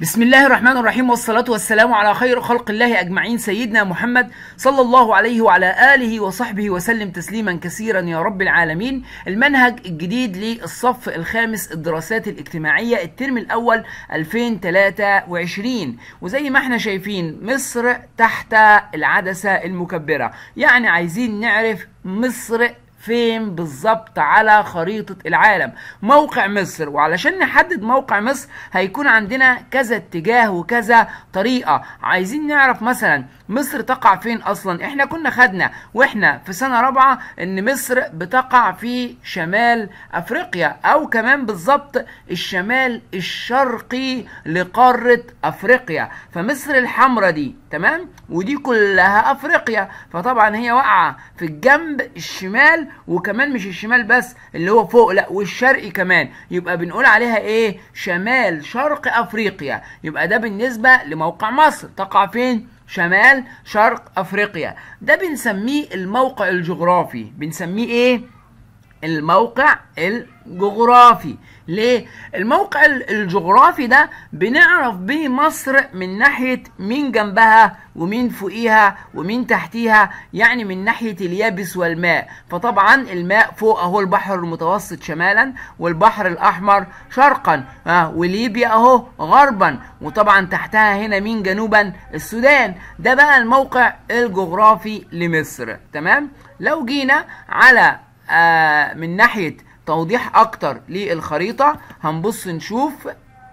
بسم الله الرحمن الرحيم والصلاة والسلام على خير خلق الله أجمعين سيدنا محمد صلى الله عليه وعلى آله وصحبه وسلم تسليما كثيرا يا رب العالمين المنهج الجديد للصف الخامس الدراسات الاجتماعية الترم الأول 2023 وزي ما احنا شايفين مصر تحت العدسة المكبرة يعني عايزين نعرف مصر فين بالظبط على خريطة العالم موقع مصر وعلشان نحدد موقع مصر هيكون عندنا كذا اتجاه وكذا طريقة عايزين نعرف مثلا مصر تقع فين اصلا احنا كنا خدنا واحنا في سنة رابعة ان مصر بتقع في شمال افريقيا او كمان بالظبط الشمال الشرقي لقارة افريقيا فمصر الحمراء دي تمام ودي كلها افريقيا فطبعا هي واقعة في الجنب الشمال وكمان مش الشمال بس اللي هو فوق لا والشرقي كمان يبقى بنقول عليها ايه شمال شرق افريقيا يبقى ده بالنسبة لموقع مصر تقع فين شمال شرق افريقيا ده بنسميه الموقع الجغرافي بنسميه ايه الموقع الجغرافي ليه الموقع الجغرافي ده بنعرف بيه مصر من ناحية مين جنبها ومين فوقيها ومين تحتيها يعني من ناحية اليابس والماء فطبعا الماء فوق اهو البحر المتوسط شمالا والبحر الاحمر شرقا آه وليبيا اهو غربا وطبعا تحتها هنا مين جنوبا السودان ده بقى الموقع الجغرافي لمصر تمام لو جينا على آه من ناحية توضيح اكتر للخريطة هنبص نشوف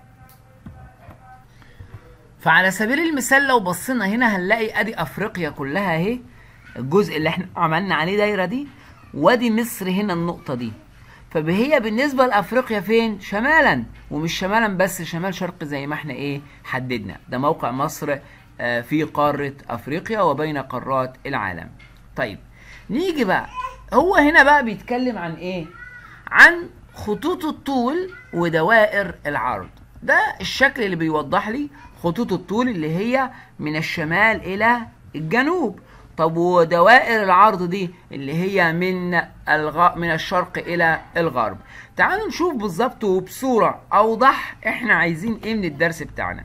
فعلى سبيل المثال لو بصينا هنا هنلاقي ادي افريقيا كلها اهي الجزء اللي احنا عملنا عليه دايرة دي وادي مصر هنا النقطة دي فهي بالنسبة لافريقيا فين شمالا ومش شمالا بس شمال شرق زي ما احنا ايه حددنا ده موقع مصر آه في قارة افريقيا وبين قارات العالم طيب نيجي بقى هو هنا بقى بيتكلم عن ايه عن خطوط الطول ودوائر العرض ده الشكل اللي بيوضح لي خطوط الطول اللي هي من الشمال الى الجنوب طب ودوائر العرض دي اللي هي من الغ... من الشرق الى الغرب تعالوا نشوف بالظبط وبصوره اوضح احنا عايزين ايه من الدرس بتاعنا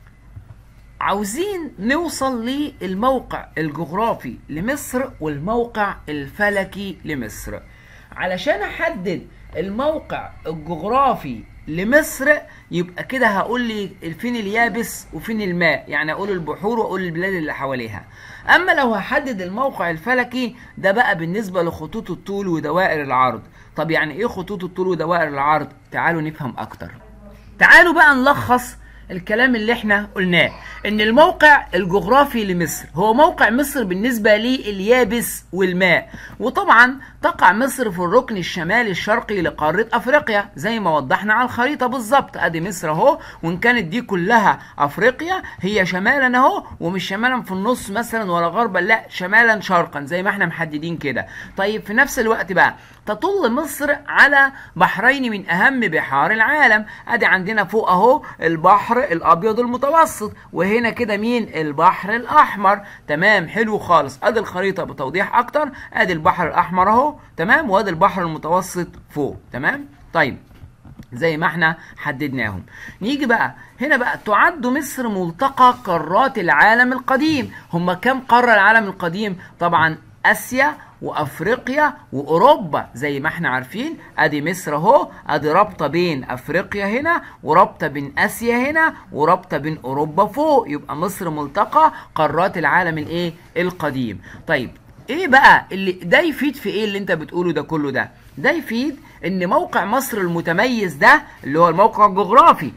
عاوزين نوصل للموقع الجغرافي لمصر والموقع الفلكي لمصر علشان احدد الموقع الجغرافي لمصر يبقى كده هقول لي فين اليابس وفين الماء يعني اقول البحور واقول البلاد اللي حواليها اما لو هحدد الموقع الفلكي ده بقى بالنسبه لخطوط الطول ودوائر العرض طب يعني ايه خطوط الطول ودوائر العرض تعالوا نفهم اكتر تعالوا بقى نلخص الكلام اللي احنا قلناه ان الموقع الجغرافي لمصر هو موقع مصر بالنسبة لليابس والماء وطبعا تقع مصر في الركن الشمالي الشرقي لقارة افريقيا زي ما وضحنا على الخريطة بالظبط ادي مصر اهو وان كانت دي كلها افريقيا هي شمالا اهو ومش شمالا في النص مثلا ولا غربا لا شمالا شرقا زي ما احنا محددين كده طيب في نفس الوقت بقى تطل مصر على بحرين من اهم بحار العالم ادي عندنا فوق اهو البحر الابيض المتوسط وهنا كده مين البحر الاحمر تمام حلو خالص ادي الخريطه بتوضيح اكتر ادي البحر الاحمر اهو تمام وادي البحر المتوسط فوق تمام طيب زي ما احنا حددناهم نيجي بقى هنا بقى تعد مصر ملتقى قارات العالم القديم هما كام قارة العالم القديم طبعا اسيا وافريقيا واوروبا زي ما احنا عارفين ادي مصر اهو ادي رابطه بين افريقيا هنا ورابطه بين اسيا هنا ورابطه بين اوروبا فوق يبقى مصر ملتقى قارات العالم الايه القديم طيب ايه بقى اللي ده يفيد في ايه اللي انت بتقوله ده كله ده ده يفيد ان موقع مصر المتميز ده اللي هو الموقع الجغرافي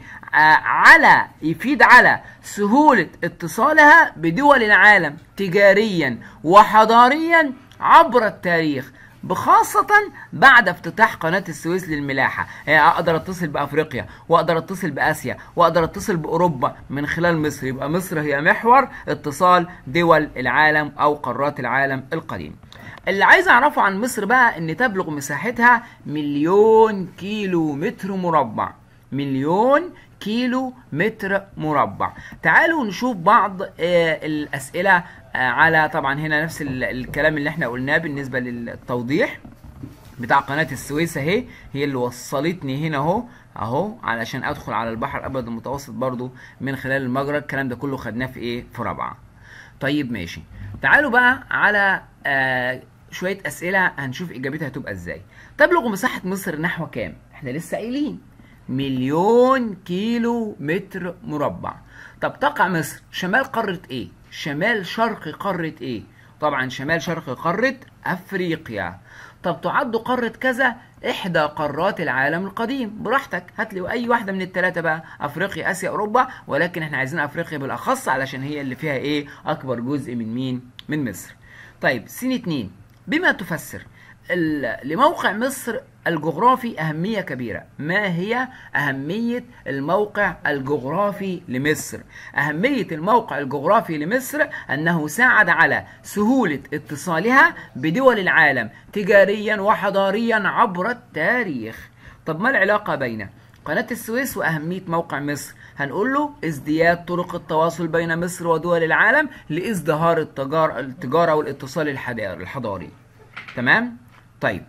على يفيد على سهولة اتصالها بدول العالم تجاريا وحضاريا عبر التاريخ بخاصة بعد افتتاح قناة السويس للملاحة يعني اقدر اتصل بافريقيا واقدر اتصل باسيا واقدر اتصل باوروبا من خلال مصر يبقى مصر هي محور اتصال دول العالم او قارات العالم القديم اللي عايز اعرفه عن مصر بقى ان تبلغ مساحتها مليون كيلو متر مربع مليون كيلو متر مربع تعالوا نشوف بعض آه الاسئله آه على طبعا هنا نفس الكلام اللي احنا قلناه بالنسبه للتوضيح بتاع قناه السويس اهي هي اللي وصلتني هنا اهو اهو علشان ادخل على البحر الابيض المتوسط برضو من خلال المجرى الكلام ده كله خدناه في ايه في رابعه طيب ماشي تعالوا بقى على آه شويه اسئله هنشوف اجابتها هتبقى ازاي تبلغ مساحه مصر نحو كام احنا لسه قايلين مليون كيلو متر مربع طب تقع مصر شمال قاره ايه شمال شرق قاره ايه طبعا شمال شرق قاره افريقيا طب تعد قارة كذا إحدى قارات العالم القديم براحتك هات لي أي واحدة من الثلاثة بقى أفريقيا آسيا أوروبا ولكن إحنا عايزين أفريقيا بالأخص علشان هي اللي فيها إيه أكبر جزء من مين من مصر طيب سين اتنين بما تفسر ال- لموقع مصر الجغرافي أهمية كبيرة ما هي أهمية الموقع الجغرافي لمصر أهمية الموقع الجغرافي لمصر أنه ساعد على سهولة اتصالها بدول العالم تجاريا وحضاريا عبر التاريخ طب ما العلاقة بين قناة السويس وأهمية موقع مصر هنقول له ازدياد طرق التواصل بين مصر ودول العالم لازدهار التجار التجارة والاتصال الحدا- الحضاري تمام طيب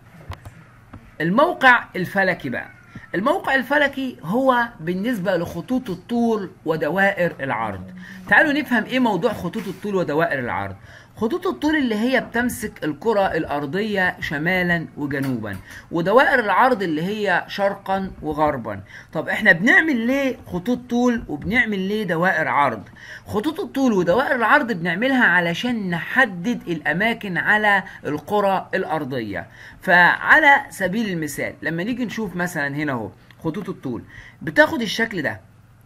الموقع الفلكي بقى الموقع الفلكي هو بالنسبة لخطوط الطول ودوائر العرض تعالوا نفهم ايه موضوع خطوط الطول ودوائر العرض خطوط الطول اللي هي بتمسك الكرة الأرضية شمالا وجنوبا ودوائر العرض اللي هي شرقا وغربا طب احنا بنعمل ليه خطوط طول وبنعمل ليه دوائر عرض خطوط الطول ودوائر العرض بنعملها علشان نحدد الأماكن على الكرة الأرضية فعلى سبيل المثال لما نيجي نشوف مثلا هنا اهو خطوط الطول بتاخد الشكل ده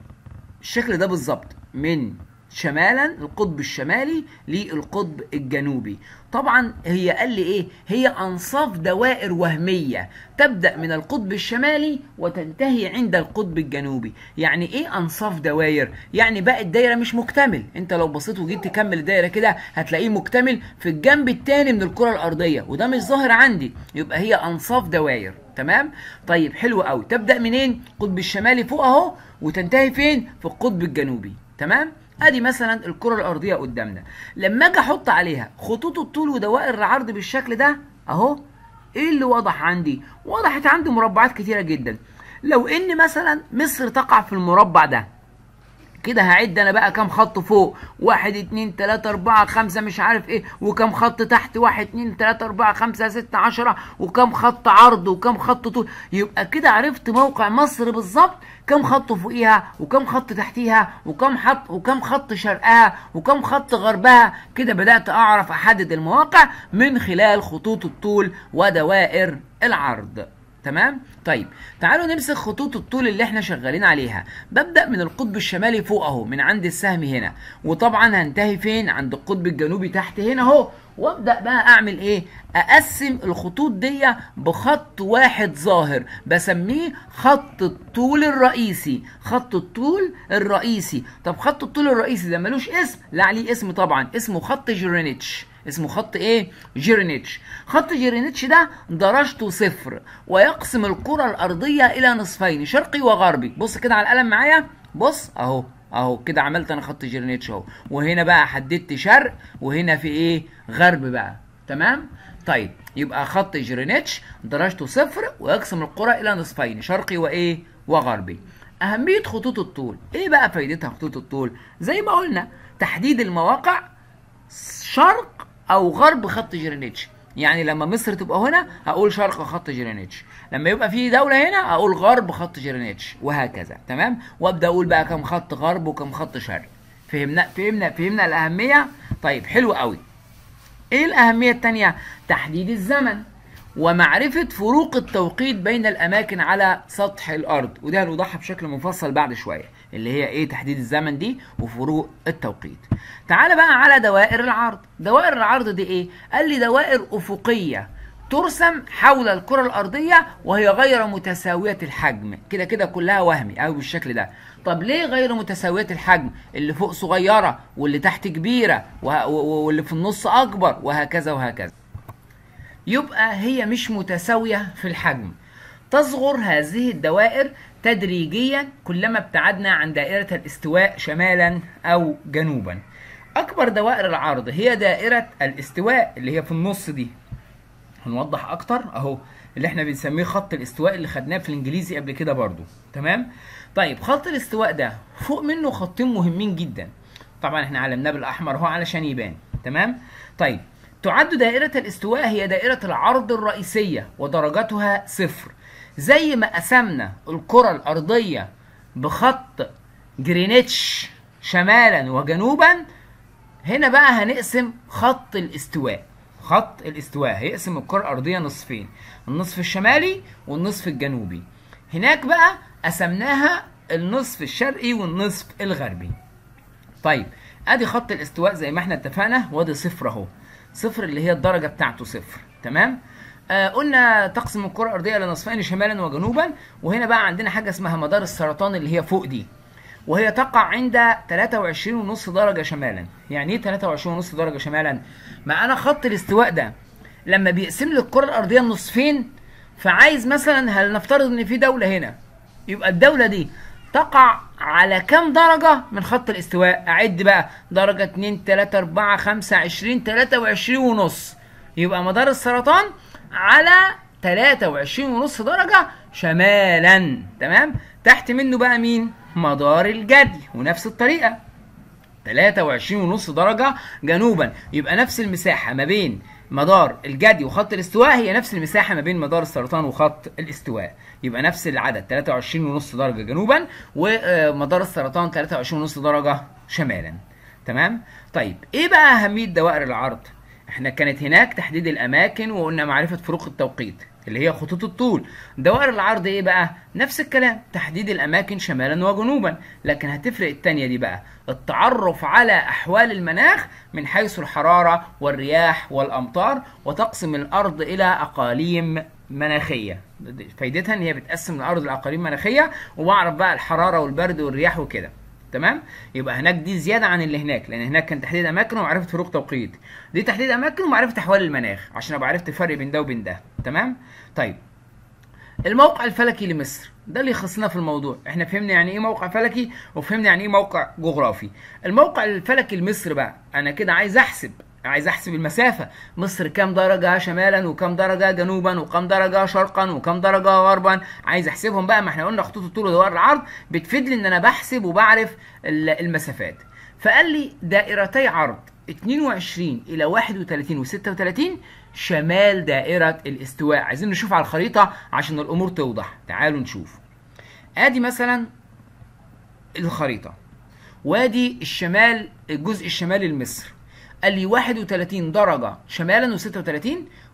الشكل ده بالظبط من شمالا القطب الشمالي للقطب الجنوبي طبعا هي قال لي ايه هي انصاف دوائر وهميه تبدا من القطب الشمالي وتنتهي عند القطب الجنوبي يعني ايه انصاف دوائر يعني باقي الدايره مش مكتمل انت لو بصيت وجيت تكمل الدايره كده هتلاقيه مكتمل في الجنب الثاني من الكره الارضيه وده مش ظاهر عندي يبقى هي انصاف دوائر تمام طيب حلو قوي تبدا منين القطب الشمالي فوق اهو وتنتهي فين في القطب الجنوبي تمام ادي مثلا الكره الارضيه قدامنا لما اجي احط عليها خطوط الطول ودوائر العرض بالشكل ده اهو ايه اللي واضح عندي وضحت عندي مربعات كتيره جدا لو ان مثلا مصر تقع في المربع ده كده هعد انا بقى كام خط فوق واحد اتنين تلاتة اربعة خمسة مش عارف ايه وكم خط تحت واحد اتنين تلاتة اربعة خمسة ستة عشرة وكم خط عرض وكم خط طول يبقى كده عرفت موقع مصر بالظبط كم خط فوقيها وكم خط تحتيها وكم خط وكم خط شرقها وكم خط غربها كده بدأت اعرف احدد المواقع من خلال خطوط الطول ودوائر العرض تمام طيب تعالوا نمسك خطوط الطول اللي احنا شغالين عليها ببدا من القطب الشمالي فوق اهو من عند السهم هنا وطبعا هنتهي فين عند القطب الجنوبي تحت هنا اهو وابدا بقى اعمل ايه اقسم الخطوط دي بخط واحد ظاهر بسميه خط الطول الرئيسي خط الطول الرئيسي طب خط الطول الرئيسي ده ملوش اسم لا عليه اسم طبعا اسمه خط جرينتش اسمه خط ايه جيرينيتش خط جيرينيتش ده درجته صفر ويقسم الكرة الأرضية إلى نصفين شرقي وغربي بص كده على القلم معايا بص أهو أهو كده عملت أنا خط جيرينيتش أهو وهنا بقى حددت شرق وهنا في إيه غرب بقى تمام طيب يبقى خط جيرينيتش درجته صفر ويقسم الكرة إلى نصفين شرقي وإيه وغربي أهمية خطوط الطول إيه بقى فايدتها خطوط الطول زي ما قلنا تحديد المواقع شرق او غرب خط جرينتش يعني لما مصر تبقى هنا هقول شرق خط جرينتش لما يبقى في دولة هنا هقول غرب خط جرينتش وهكذا تمام وابدا اقول بقى كم خط غرب وكم خط شرق فهمنا فهمنا فهمنا الاهمية طيب حلو قوي ايه الاهمية التانية تحديد الزمن ومعرفة فروق التوقيت بين الأماكن على سطح الأرض وده هنوضحها بشكل مفصل بعد شوية اللي هي إيه تحديد الزمن دي وفروق التوقيت تعال بقى على دوائر العرض دوائر العرض دي إيه قال لي دوائر أفقية ترسم حول الكرة الأرضية وهي غير متساوية الحجم كده كده كلها وهمي أو بالشكل ده طب ليه غير متساوية الحجم اللي فوق صغيرة واللي تحت كبيرة وه- و- واللي في النص أكبر وهكذا وهكذا يبقى هي مش متساوية في الحجم تصغر هذه الدوائر تدريجيا كلما ابتعدنا عن دائرة الاستواء شمالا أو جنوبا أكبر دوائر العرض هي دائرة الاستواء اللي هي في النص دي هنوضح أكتر أهو اللي احنا بنسميه خط الاستواء اللي خدناه في الانجليزي قبل كده برضو تمام طيب خط الاستواء ده فوق منه خطين مهمين جدا طبعا احنا علمناه بالاحمر هو علشان يبان تمام طيب تعد دائرة الاستواء هي دائرة العرض الرئيسية ودرجتها صفر زي ما قسمنا الكرة الأرضية بخط جرينتش شمالا وجنوبا هنا بقى هنقسم خط الاستواء خط الاستواء هيقسم الكرة الأرضية نصفين النصف الشمالي والنصف الجنوبي هناك بقى قسمناها النصف الشرقي والنصف الغربي طيب ادي خط الاستواء زي ما احنا اتفقنا وادي صفر اهو صفر اللي هي الدرجة بتاعته صفر تمام آه قلنا تقسم الكرة الأرضية لنصفين شمالا وجنوبا وهنا بقى عندنا حاجة اسمها مدار السرطان اللي هي فوق دي وهي تقع عند 23.5 درجة شمالا يعني ايه 23.5 درجة شمالا ما انا خط الاستواء ده لما بيقسم لي الكرة الأرضية نصفين فعايز مثلا هل نفترض ان في دولة هنا يبقى الدولة دي تقع على كام درجة من خط الاستواء أعد بقى درجة 2 3 4 5 20 23 ونص يبقى مدار السرطان على 23 ونص درجة شمالا تمام تحت منه بقى مين مدار الجدي ونفس الطريقة 23 ونص درجة جنوبا يبقى نفس المساحة ما بين مدار الجدي وخط الاستواء هي نفس المساحة ما بين مدار السرطان وخط الاستواء يبقى نفس العدد 23 ونص درجة جنوبا ومدار السرطان 23 ونص درجة شمالا تمام طيب ايه بقى اهمية دوائر العرض احنا كانت هناك تحديد الاماكن وقلنا معرفة فروق التوقيت اللي هي خطوط الطول دوائر العرض ايه بقى نفس الكلام تحديد الاماكن شمالا وجنوبا لكن هتفرق التانية دي بقى التعرف على احوال المناخ من حيث الحرارة والرياح والامطار وتقسم الارض الى اقاليم مناخية فايدتها ان هي بتقسم الارض لاقاليم مناخية وبعرف بقى الحرارة والبرد والرياح وكده تمام يبقى هناك دي زياده عن اللي هناك لان هناك كان تحديد اماكن ومعرفه فروق توقيت دي تحديد اماكن ومعرفه احوال المناخ عشان ابقى عرفت الفرق بين ده وبين ده تمام طيب الموقع الفلكي لمصر ده اللي يخصنا في الموضوع احنا فهمنا يعني ايه موقع فلكي وفهمنا يعني ايه موقع جغرافي الموقع الفلكي لمصر بقى انا كده عايز احسب عايز احسب المسافة مصر كام درجة شمالا وكام درجة جنوبا وكام درجة شرقا وكام درجة غربا عايز احسبهم بقى ما احنا قلنا خطوط الطول ودوائر العرض بتفيد لي ان انا بحسب وبعرف المسافات فقال لي دائرتي عرض 22 الى 31 و36 شمال دائرة الاستواء عايزين نشوف على الخريطة عشان الامور توضح تعالوا نشوف ادي مثلا الخريطة وادي الشمال الجزء الشمالي لمصر قال لي 31 درجة شمالا و36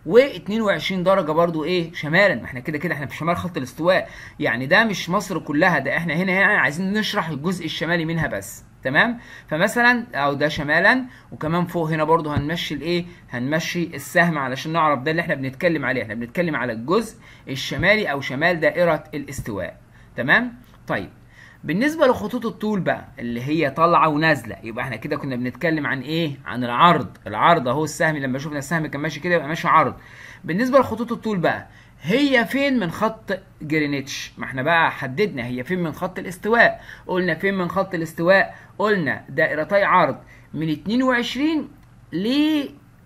و22 درجة برضو ايه شمالا ما احنا كده كده احنا في شمال خط الاستواء يعني ده مش مصر كلها ده احنا هنا يعني عايزين نشرح الجزء الشمالي منها بس تمام فمثلا او ده شمالا وكمان فوق هنا برضو هنمشي الايه هنمشي السهم علشان نعرف ده اللي احنا بنتكلم عليه احنا بنتكلم على الجزء الشمالي او شمال دائرة الاستواء تمام طيب بالنسبة لخطوط الطول بقى اللي هي طالعة ونازلة يبقى احنا كده كنا بنتكلم عن ايه؟ عن العرض، العرض اهو السهم لما شفنا السهم كان ماشي كده يبقى ماشي عرض. بالنسبة لخطوط الطول بقى هي فين من خط جرينتش؟ ما احنا بقى حددنا هي فين من خط الاستواء، قلنا فين من خط الاستواء؟ قلنا دائرتي عرض من 22 ل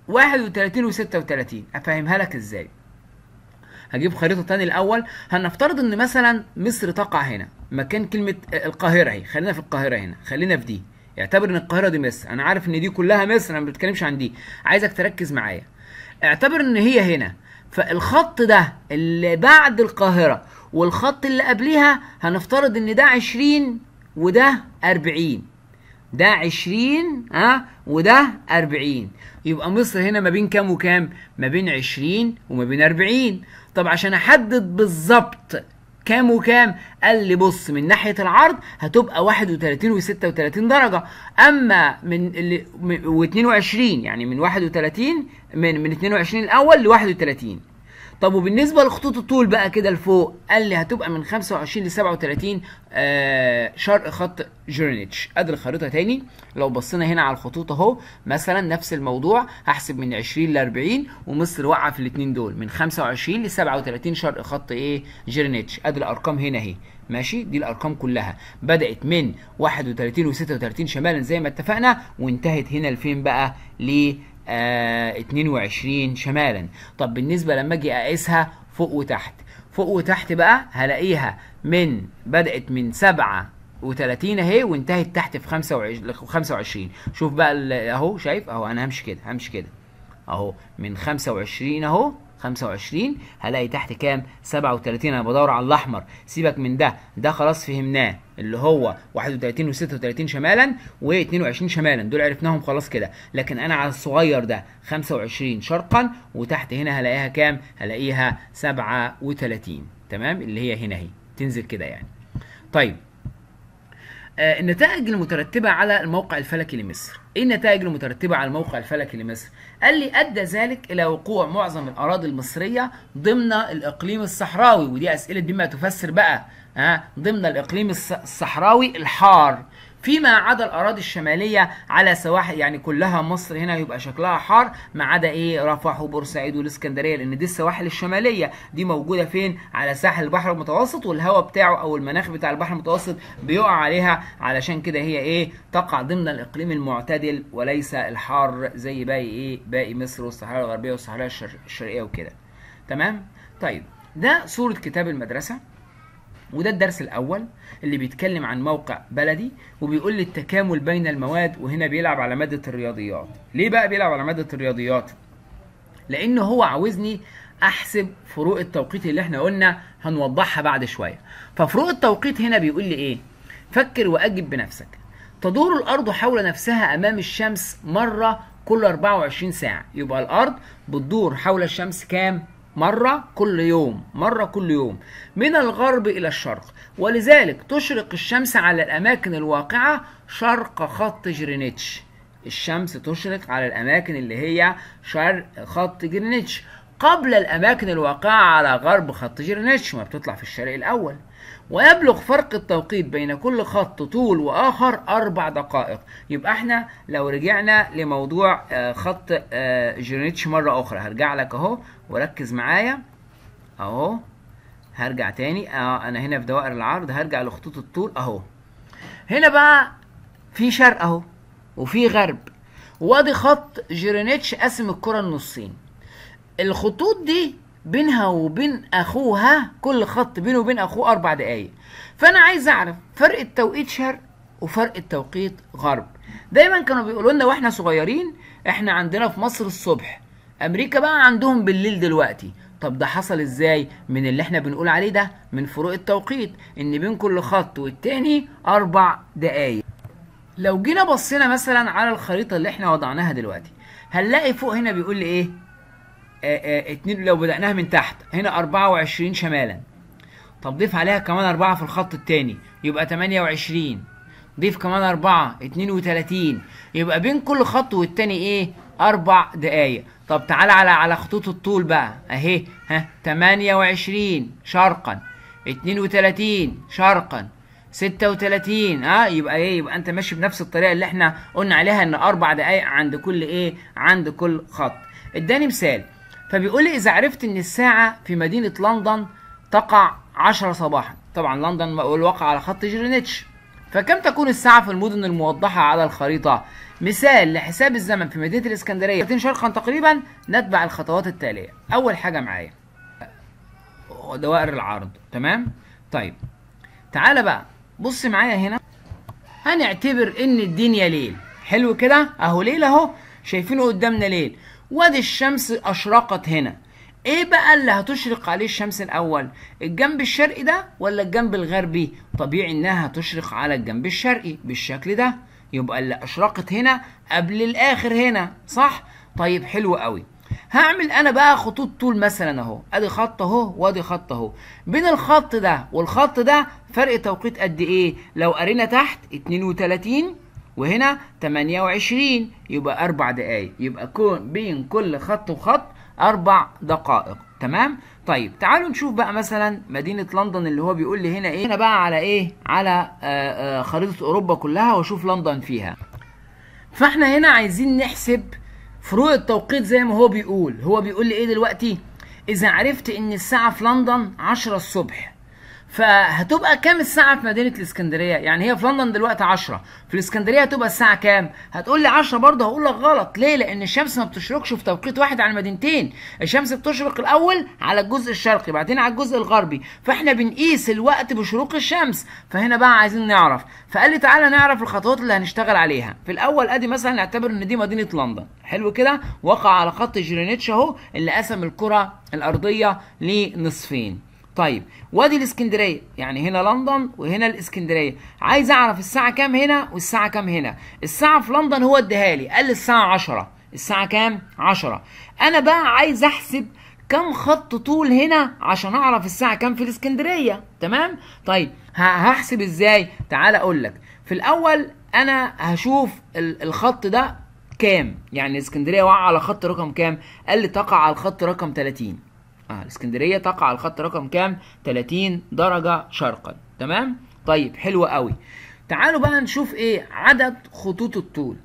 31 و36 افهمها لك ازاي؟ هجيب خريطه تاني الاول هنفترض ان مثلا مصر تقع هنا مكان كلمه القاهره اهي خلينا في القاهره هنا خلينا في دي اعتبر ان القاهره دي مصر انا عارف ان دي كلها مصر انا ما بتكلمش عن دي عايزك تركز معايا اعتبر ان هي هنا فالخط ده اللي بعد القاهره والخط اللي قبليها هنفترض ان ده 20 وده 40 ده 20 ها وده 40 يبقى مصر هنا ما بين كام وكام ما بين 20 وما بين 40 طب عشان احدد بالظبط كام وكام قال لي بص من ناحيه العرض هتبقى 31 و36 درجه اما من اللي و22 يعني من 31 من من 22 الاول ل 31 طب وبالنسبه لخطوط الطول بقى كده لفوق قال لي هتبقى من 25 ل 37 آه شرق خط جرينتش ادي الخريطه تاني لو بصينا هنا على الخطوط اهو مثلا نفس الموضوع هحسب من 20 ل 40 ومصر واقعه في الاثنين دول من 25 ل 37 شرق خط ايه جرينتش ادي الارقام هنا اهي ماشي دي الارقام كلها بدات من 31 و36 شمالا زي ما اتفقنا وانتهت هنا لفين بقى ل آه 22 شمالا طب بالنسبه لما اجي اقيسها فوق وتحت فوق وتحت بقى هلاقيها من بدأت من سبعة و30 اهي وانتهت تحت في 25 25 شوف بقى ال- اهو شايف اهو انا همشي كده همشي كده اهو من 25 اهو 25 هلاقي تحت كام 37 انا بدور على الاحمر سيبك من ده ده خلاص فهمناه اللي هو 31 و36 شمالا و22 شمالا دول عرفناهم خلاص كده لكن انا على الصغير ده 25 شرقا وتحت هنا هلاقيها كام هلاقيها 37 تمام اللي هي هنا اهي تنزل كده يعني طيب آه، النتائج المترتبة على الموقع الفلكي لمصر ايه النتائج المترتبة على الموقع الفلكي لمصر قال لي ادى ذلك الى وقوع معظم الاراضي المصرية ضمن الاقليم الصحراوي ودي اسئلة بما تفسر بقى ها ضمن الاقليم الص- الصحراوي الحار فيما عدا الاراضي الشماليه على سواحل يعني كلها مصر هنا يبقى شكلها حار ما عدا ايه رفح وبورسعيد والاسكندريه لان دي السواحل الشماليه دي موجوده فين على ساحل البحر المتوسط والهواء بتاعه او المناخ بتاع البحر المتوسط بيقع عليها علشان كده هي ايه تقع ضمن الاقليم المعتدل وليس الحار زي باقي ايه باقي مصر والصحراء الغربيه والصحراء الشر- الشرقيه وكده تمام طيب ده صوره كتاب المدرسه وده الدرس الاول اللي بيتكلم عن موقع بلدي وبيقول لي التكامل بين المواد وهنا بيلعب على ماده الرياضيات ليه بقى بيلعب على ماده الرياضيات لان هو عاوزني احسب فروق التوقيت اللي احنا قلنا هنوضحها بعد شويه ففروق التوقيت هنا بيقول لي ايه فكر واجب بنفسك تدور الارض حول نفسها امام الشمس مره كل 24 ساعه يبقى الارض بتدور حول الشمس كام مرة كل يوم مرة كل يوم من الغرب إلى الشرق ولذلك تشرق الشمس على الأماكن الواقعة شرق خط جرينتش الشمس تشرق على الأماكن اللي هي شرق خط جرينتش قبل الأماكن الواقعة على غرب خط جرينتش ما بتطلع في الشرق الأول ويبلغ فرق التوقيت بين كل خط طول وآخر أربع دقائق يبقى احنا لو رجعنا لموضوع آه، خط آه، جرينتش مرة أخرى هرجع لك أهو وركز معايا أهو هرجع تاني اه انا هنا في دوائر العرض هرجع لخطوط الطول اهو هنا بقى في شرق اهو وفي غرب وادي خط جرينتش قسم الكرة النصين الخطوط دي بينها وبين اخوها كل خط بينه وبين اخوه اربع دقايق فانا عايز اعرف فرق التوقيت شرق وفرق التوقيت غرب دايما كانوا بيقولوا لنا واحنا صغيرين احنا عندنا في مصر الصبح امريكا بقى عندهم بالليل دلوقتي طب ده حصل ازاي من اللي احنا بنقول عليه ده من فروق التوقيت ان بين كل خط والتاني اربع دقايق لو جينا بصينا مثلا على الخريطة اللي احنا وضعناها دلوقتي هنلاقي فوق هنا بيقول لي ايه آه آه اتنين لو بدأناها من تحت هنا 24 شمالا طب ضيف عليها كمان أربعة في الخط التاني يبقى 28 ضيف كمان أربعة 32 يبقى بين كل خط والتاني إيه؟ أربع دقايق طب تعالى على على خطوط الطول بقى أهي ها 28 شرقا 32 شرقا 36 اه يبقى ايه يبقى انت ماشي بنفس الطريقه اللي احنا قلنا عليها ان اربع دقائق عند كل ايه عند كل خط اداني مثال فبيقول لي اذا عرفت ان الساعه في مدينه لندن تقع 10 صباحا طبعا لندن الواقع على خط جرينتش فكم تكون الساعه في المدن الموضحه على الخريطه مثال لحساب الزمن في مدينه الاسكندريه 30 شرقا تقريبا نتبع الخطوات التاليه اول حاجه معايا دوائر العرض تمام طيب تعالى بقى بص معايا هنا هنعتبر ان الدنيا ليل حلو كده اهو ليل اهو شايفينه قدامنا ليل وادي الشمس اشرقت هنا ايه بقى اللي هتشرق عليه الشمس الاول الجنب الشرقي ده ولا الجنب الغربي طبيعي انها هتشرق على الجنب الشرقي بالشكل ده يبقى اللي اشرقت هنا قبل الاخر هنا صح طيب حلو قوي هعمل انا بقى خطوط طول مثلا اهو ادي خط اهو وادي خط اهو بين الخط ده والخط ده فرق توقيت قد ايه لو قرينا تحت 32 وهنا 28 يبقى اربع دقايق يبقى كون بين كل خط وخط اربع دقائق تمام طيب تعالوا نشوف بقى مثلا مدينة لندن اللي هو بيقول لي هنا ايه هنا بقى على ايه على آآ آآ خريطة اوروبا كلها واشوف لندن فيها فاحنا هنا عايزين نحسب فروق التوقيت زي ما هو بيقول هو بيقول لي ايه دلوقتي اذا عرفت ان الساعة في لندن 10 الصبح فهتبقى كام الساعة في مدينة الإسكندرية؟ يعني هي في لندن دلوقتي 10 في الإسكندرية هتبقى الساعة كام؟ هتقول لي 10 برضه هقول لك غلط ليه؟ لأن الشمس ما بتشرقش في توقيت واحد على المدينتين الشمس بتشرق الأول على الجزء الشرقي بعدين على الجزء الغربي فإحنا بنقيس الوقت بشروق الشمس فهنا بقى عايزين نعرف فقال لي تعالى نعرف الخطوات اللي هنشتغل عليها في الأول أدي مثلا نعتبر إن دي مدينة لندن حلو كده وقع على خط جرينتش أهو اللي قسم الكرة الأرضية لنصفين طيب وادي الاسكندريه يعني هنا لندن وهنا الاسكندريه عايز اعرف الساعه كام هنا والساعه كام هنا الساعه في لندن هو اداها لي قال لي الساعه 10 الساعه كام 10 انا بقى عايز احسب كم خط طول هنا عشان اعرف الساعه كام في الاسكندريه تمام طيب هحسب ازاي تعال اقول لك في الاول انا هشوف الخط ده كام يعني الاسكندريه وقع على خط رقم كام قال لي تقع على الخط رقم 30 اه الاسكندريه تقع على الخط رقم كام 30 درجه شرقا تمام طيب حلو قوي تعالوا بقى نشوف ايه عدد خطوط الطول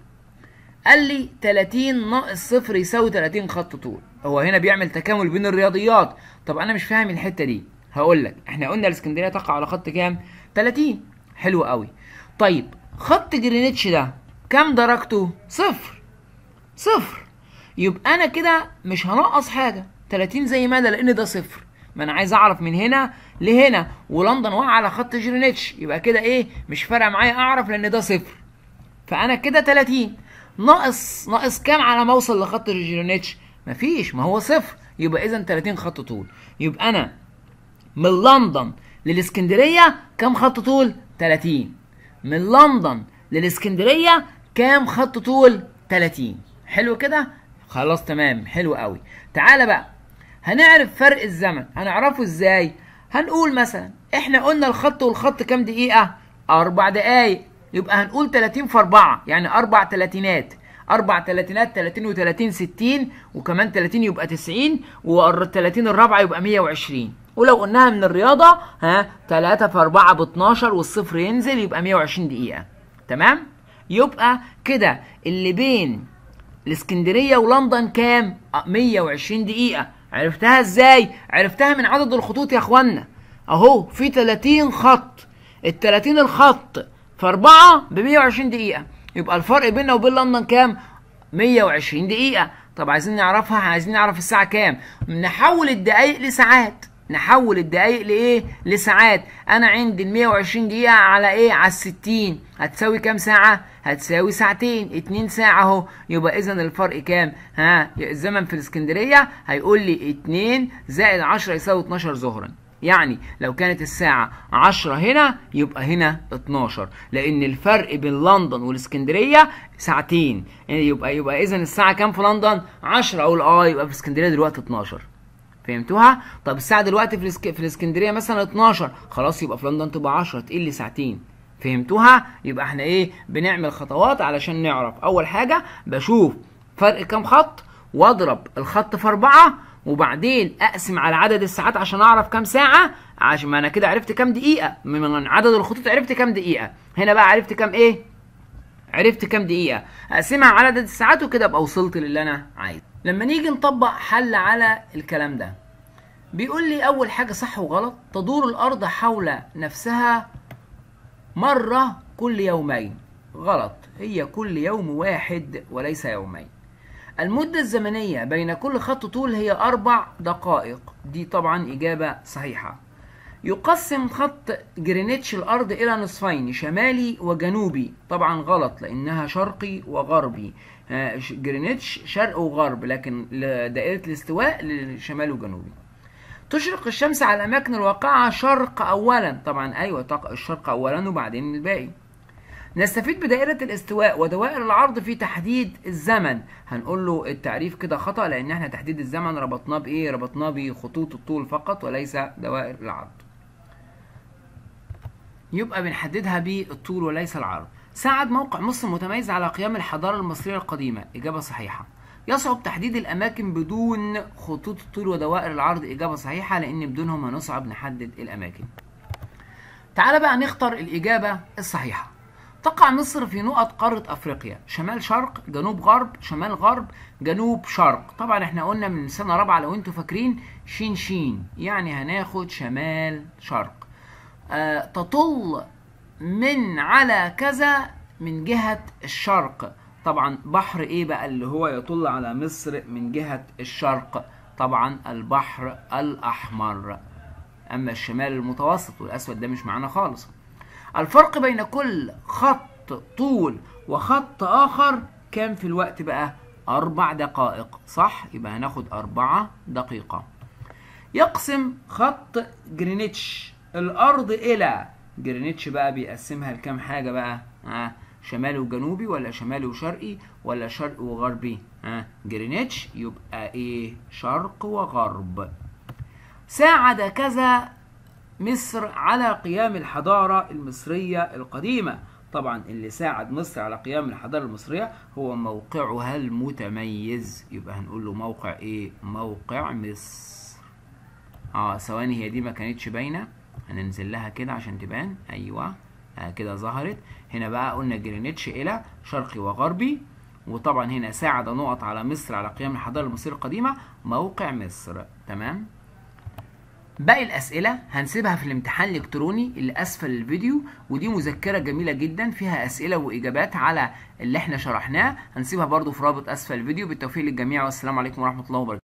قال لي 30 ناقص صفر يساوي 30 خط طول هو هنا بيعمل تكامل بين الرياضيات طب انا مش فاهم الحته دي هقول لك احنا قلنا الاسكندريه تقع على خط كام 30 حلو قوي طيب خط جرينتش ده كام درجته صفر صفر يبقى انا كده مش هنقص حاجه 30 زي ما ده لان ده صفر ما انا عايز اعرف من هنا لهنا ولندن واقع على خط جرينتش يبقى كده ايه مش فارقه معايا اعرف لان ده صفر فانا كده 30 ناقص ناقص كام على ما اوصل لخط جرينتش مفيش ما هو صفر يبقى اذا 30 خط طول يبقى انا من لندن للاسكندريه كام خط طول 30 من لندن للاسكندريه كام خط طول 30 حلو كده خلاص تمام حلو قوي تعالى بقى هنعرف فرق الزمن هنعرفه ازاي هنقول مثلا احنا قلنا الخط والخط كام دقيقة اربع دقايق يبقى هنقول 30 في 4 يعني اربع تلاتينات اربع تلاتينات 30 و30 60 وكمان 30 يبقى 90 وال30 الرابعه يبقى 120 ولو قلناها من الرياضه ها 3 في 4 ب 12 والصفر ينزل يبقى 120 دقيقه تمام يبقى كده اللي بين الاسكندريه ولندن كام 120 دقيقه عرفتها ازاي عرفتها من عدد الخطوط يا اخوانا اهو في 30 خط ال 30 الخط في 4 ب 120 دقيقه يبقى الفرق بيننا وبين لندن كام 120 دقيقه طب عايزين نعرفها عايزين نعرف الساعه كام نحول الدقايق لساعات نحول الدقايق لايه لساعات انا عندي ال 120 دقيقه على ايه على ال 60 هتساوي كام ساعه هتساوي ساعتين 2 ساعه اهو يبقى اذا الفرق كام ها الزمن في الاسكندريه هيقول لي 2 زائد 10 يساوي 12 ظهرا يعني لو كانت الساعة 10 هنا يبقى هنا 12 لأن الفرق بين لندن والاسكندرية ساعتين يبقى يبقى إذا الساعة كام في لندن؟ 10 أقول أه يبقى في اسكندرية دلوقتي 12 فهمتوها؟ طب الساعة دلوقتي في, الاسك... في الاسكندرية مثلا 12 خلاص يبقى في لندن تبقى 10 تقل لي ساعتين فهمتوها؟ يبقى احنا ايه؟ بنعمل خطوات علشان نعرف أول حاجة بشوف فرق كام خط واضرب الخط في أربعة وبعدين اقسم على عدد الساعات عشان اعرف كام ساعه عشان ما انا كده عرفت كام دقيقه من عدد الخطوط عرفت كام دقيقه هنا بقى عرفت كام ايه عرفت كام دقيقه اقسمها على عدد الساعات وكده ابقى وصلت للي انا عايزه لما نيجي نطبق حل على الكلام ده بيقول لي اول حاجه صح وغلط تدور الارض حول نفسها مره كل يومين غلط هي كل يوم واحد وليس يومين المدة الزمنية بين كل خط طول هي أربع دقائق دي طبعا إجابة صحيحة يقسم خط جرينتش الأرض إلى نصفين شمالي وجنوبي طبعا غلط لأنها شرقي وغربي جرينتش شرق وغرب لكن دائرة الاستواء لشمال وجنوبي تشرق الشمس على الأماكن الواقعة شرق أولا طبعا أيوة الشرق أولا وبعدين الباقي نستفيد بدائرة الاستواء ودوائر العرض في تحديد الزمن هنقول له التعريف كده خطأ لأن احنا تحديد الزمن ربطناه بإيه؟ ربطناه بخطوط الطول فقط وليس دوائر العرض يبقى بنحددها بالطول وليس العرض ساعد موقع مصر متميز على قيام الحضارة المصرية القديمة إجابة صحيحة يصعب تحديد الأماكن بدون خطوط الطول ودوائر العرض إجابة صحيحة لأن بدونهم هنصعب نحدد الأماكن تعال بقى نختار الإجابة الصحيحة تقع مصر في نقط قارة أفريقيا شمال شرق جنوب غرب شمال غرب جنوب شرق طبعا احنا قلنا من سنة رابعة لو انتوا فاكرين شين شين يعني هناخد شمال شرق آه تطل من على كذا من جهة الشرق طبعا بحر ايه بقى اللي هو يطل على مصر من جهة الشرق طبعا البحر الأحمر أما الشمال المتوسط والأسود ده مش معانا خالص الفرق بين كل خط طول وخط آخر كام في الوقت بقى أربع دقائق صح يبقى هناخد أربعة دقيقة يقسم خط جرينتش الأرض إلى جرينتش بقى بيقسمها لكام حاجة بقى آه شمالي وجنوبي ولا شمالي وشرقي ولا شرقي وغربي آه جرينتش يبقى ايه شرق وغرب ساعد كذا مصر على قيام الحضارة المصرية القديمة طبعا اللي ساعد مصر على قيام الحضارة المصرية هو موقعها المتميز يبقى هنقول له موقع ايه موقع مصر اه ثواني هي دي ما كانتش باينة هننزل لها كده عشان تبان ايوه آه كده ظهرت هنا بقى قلنا جرينتش الى شرقي وغربي وطبعا هنا ساعد نقط على مصر على قيام الحضارة المصرية القديمة موقع مصر تمام باقي الأسئلة هنسيبها في الامتحان الإلكتروني اللي أسفل الفيديو ودي مذكرة جميلة جدا فيها أسئلة وإجابات على اللي احنا شرحناه هنسيبها برضو في رابط أسفل الفيديو بالتوفيق للجميع والسلام عليكم ورحمة الله وبركاته